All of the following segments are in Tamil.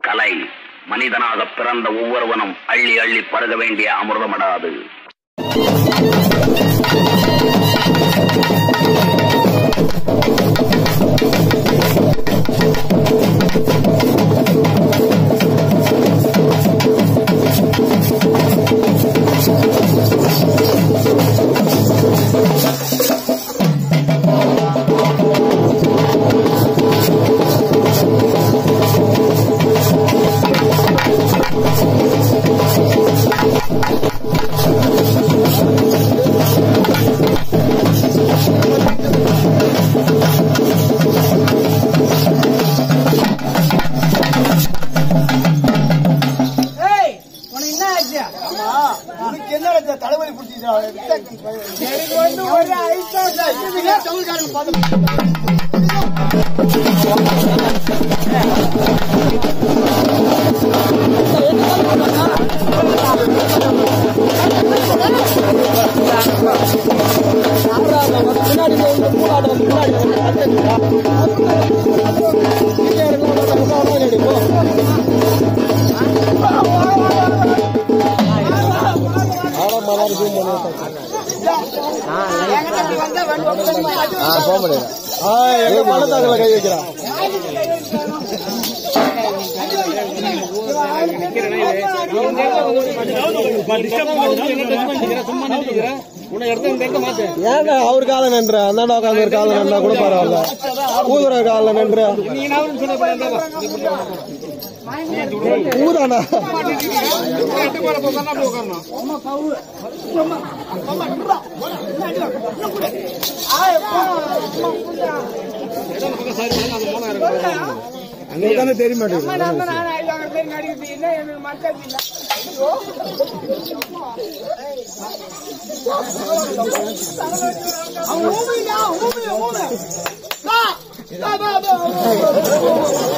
கலை மனிதனாக பிறந்த ஒவ்வொருவனும் அள்ளி அள்ளி பருக வேண்டிய அமிர்தமடாது ஏய் உனக்கு என்ன ஆச்சு உனக்கு என்ன தலைவலி பிடிச்சிச்சா எனக்கு வந்து ஒரு ஐட்டம் தமிழ்காரங்க பார்த்து எங்க பள்ளத்தாக்குல கை வைக்கிறான் ஏங்க அவர் காலம் நின்ற அந்தாண்ட உட்காந்து ஒரு காலம் நின்றா கூட பரவாயில்ல ஊதுற காலம் நின்ற ஊதானா அங்கே தானே தெரிய மாட்டேங்குது நம்ம நான் ஐந்து வாங்குற பேர் நடிக்கிறது என்ன எனக்கு மக்கள் இல்லை ஐயோ. அவன் ஊமையா, ஊமை, ஊமை. வா, வா, வா, வா, வா.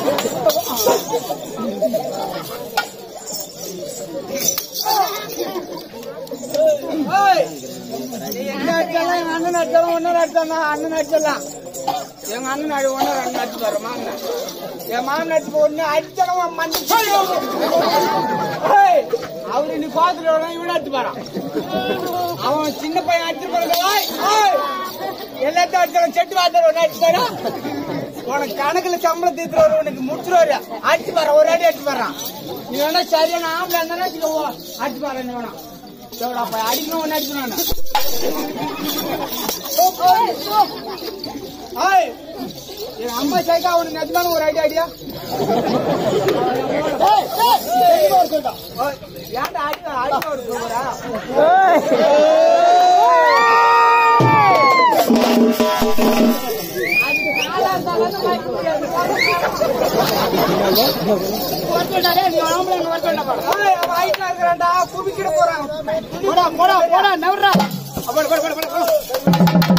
ஏய், நீ என்ன அடிச்சாலும் எங்க அண்ணன் அடிச்சாலும் ஒன்னு அடிச்சானா அண்ணன் அடிச்சிடலாம் எங்க அண்ணன் அடி ஒன்னு ரெண்டு அடிச்சு வர மாங்க என் மாமன் அடிச்சு ஒண்ணு அடிச்சவன் மஞ்சள் அவரு நீ பாத்துட்டு இவன் அடிச்சு பாறான் அவன் சின்ன பையன் அடிச்சு பாருங்க எல்லாத்தையும் அடிச்சவன் செட்டு வாத்தர் ஒண்ணு அடிச்சு பாரு உனக்கு கணக்குல சம்பளம் தீர்த்துறவர் உனக்கு முடிச்சிருவாரு அடிச்சு பாரு ஒரு அடி அடிச்சு பாறான் நீ வேணா சரியான ஆம்பளை இருந்தா வச்சுக்கோ அடிச்சு பாரு நீ வேணா எவ்வளோ அப்ப அடிக்கணும் ஒண்ணு அடிக்கணும் ஏய், என் அம்மா சைக்கா உனக்கு நிஜமான ஒரு ஐடியா ஐடியா ஏன்டா அடிக்க அடிக்க ஒரு சொல்றா குவிக்கிட போறான் போடா போடா போடா நவர்றா போடா போடா போடா